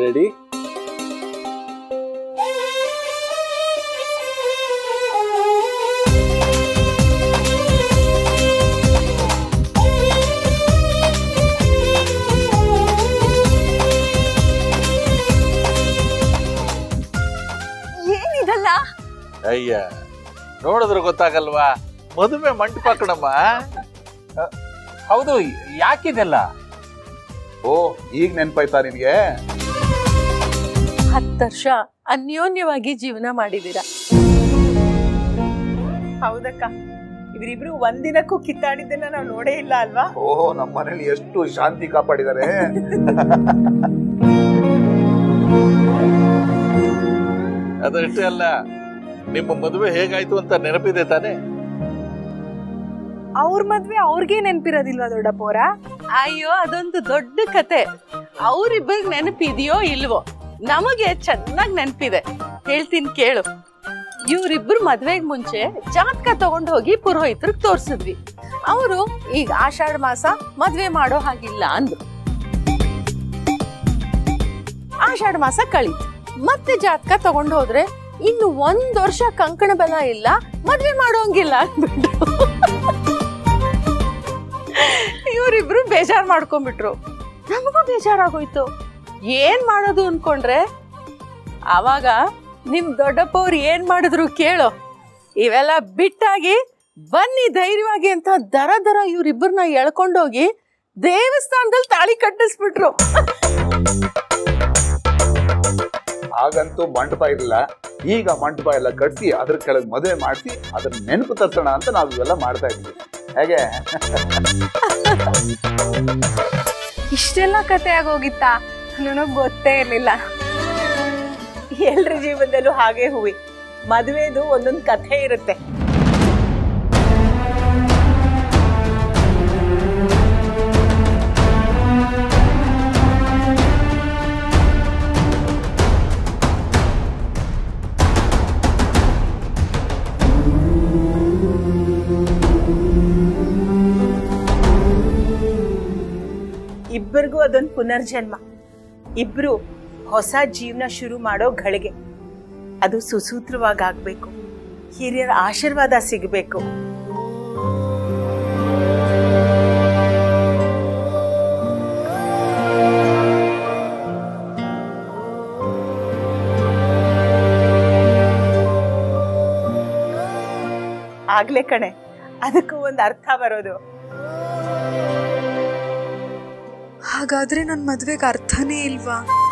ready ಏನಿದಲ್ಲ ಅಯ್ಯ ನೋಡಿದ್ರೆ ಗೊತ್ತಾಗಲ್ವಾ ಮದುವೆ ಮಂಟಪ ಕಣಮ್ಮ ಹೌದು ಯಾಕಿದೆಲ್ಲ ಓ ಈಗ ನೆನ್ಪಾಯ್ತಾ ನಿನ್ಗೆ ಹತ್ತು ವರ್ಷ ಅನ್ಯೋನ್ಯವಾಗಿ ಜೀವನ ಮಾಡಿದೀರ ಹೌದಕ್ಕ ಇವರಿಬ್ರು ಒಂದಿನಕ್ಕೂ ಕಿತ್ತಾಡಿದ್ದನ್ನ ನಾವು ನೋಡೇ ಇಲ್ಲ ಅಲ್ವಾ ಓಹೋ ನಮ್ಮ ಮನೇಲಿ ಎಷ್ಟು ಶಾಂತಿ ಕಾಪಾಡಿದ್ದಾರೆ ಅದಷ್ಟೇ ಅಲ್ಲ ನಿಮ್ಮ ಮದುವೆ ಹೇಗಾಯ್ತು ಅಂತ ನೆನಪಿದೆ ತಾನೇ ಅವ್ರ ಮದ್ವೆ ಅವ್ರಿಗೆ ನೆನ್ಪಿರೋದಿಲ್ವಾ ದೊಡ್ಡಪ್ಪೋರ ಅಯ್ಯೋ ಅದೊಂದು ದೊಡ್ಡ ಕತೆ ಅವ್ರಿಬ್ಬರಿಗೆ ನೆನಪಿದೆಯೋ ಇಲ್ವೋ ನಮಗೆ ಚೆನ್ನಾಗಿ ನೆನಪಿದೆ ಹೇಳ್ತೀನಿ ಕೇಳು ಇವ್ರಿಬ್ರು ಮದ್ವೆಗ್ ಮುಂಚೆ ಜಾತಕ ತಗೊಂಡು ಹೋಗಿ ಪುರೋಹಿತರಿಗೆ ತೋರ್ಸಿದ್ವಿ ಅವರು ಈಗ ಆಷಾಢ ಮಾಸ ಮದ್ವೆ ಮಾಡೋ ಹಾಗಿಲ್ಲ ಅಂದ್ರು ಆಷಾಢ ಮಾಸ ಕಳೀತು ಮತ್ತೆ ಜಾತಕ ತಗೊಂಡು ಹೋದ್ರೆ ಇನ್ನು ಒಂದ್ ವರ್ಷ ಕಂಕಣ ಬಲ ಇಲ್ಲ ಮದ್ವೆ ಮಾಡೋಂಗಿಲ್ಲ ಅಂದ್ಬಿಟ್ಟು ಇವರಿಬ್ರು ಬೇಜಾರ್ ಮಾಡ್ಕೊಂಡ್ಬಿಟ್ರು ನಮಗೂ ಬೇಜಾರಾಗೋಯ್ತು ಏನ್ ಮಾಡೋದು ಅನ್ಕೊಂಡ್ರೆ ಆವಾಗ ನಿಮ್ ದೊಡ್ಡಪ್ಪ ಅವ್ರು ಏನ್ ಮಾಡಿದ್ರು ಕೇಳು ಇವೆಲ್ಲ ಬಿಟ್ಟಾಗಿ ಬನ್ನಿ ಧೈರ್ಯವಾಗಿ ಅಂತ ದರ ದರ ಇವ್ರಿಬ್ಬರನ್ನ ಎಳ್ಕೊಂಡೋಗಿ ದೇವಸ್ಥಾನದಲ್ಲಿ ತಾಳಿ ಕಟ್ಟಿಸ್ಬಿಟ್ರು ಆಗಂತೂ ಮಂಟಪ ಇರಲಿಲ್ಲ ಈಗ ಮಂಟಪ ಎಲ್ಲ ಕಟ್ಸಿ ಅದ್ರ ಕೆಳಗೆ ಮದುವೆ ಮಾಡಿಸಿ ಅದನ್ನ ನೆನಪು ತರ್ಸೋಣ ಅಂತ ನಾವು ಇವೆಲ್ಲ ಮಾಡ್ತಾ ಇದ್ವಿ ಹೇಗೆ ಇಷ್ಟೆಲ್ಲ ಕತೆ ಆಗೋಗಿತ್ತಾ ನನಗ್ ಗೊತ್ತೇ ಇರ್ಲಿಲ್ಲ ಎಲ್ರ ಜೀವನದಲ್ಲೂ ಹಾಗೆ ಹೂವಿ ಮದುವೆದು ಒಂದೊಂದು ಕಥೆ ಇರುತ್ತೆ ಇಬ್ಬರಿಗೂ ಅದೊಂದು ಪುನರ್ಜನ್ಮ ಇಬ್ರು ಹೊಸ ಜೀವನ ಶುರು ಮಾಡೋ ಗಳಿಗೆ ಅದು ಸುಸೂತ್ರವಾಗಿ ಆಗ್ಬೇಕು ಹಿರಿಯರ ಆಶೀರ್ವಾದ ಸಿಗಬೇಕು ಆಗ್ಲೇ ಕಣೆ ಅದಕ್ಕೂ ಒಂದು ಅರ್ಥ ಬರೋದು ಹಾಗಾದ್ರೆ ನನ್ ಮದ್ವೆಗೆ ಅರ್ಥನೇ ಇಲ್ವಾ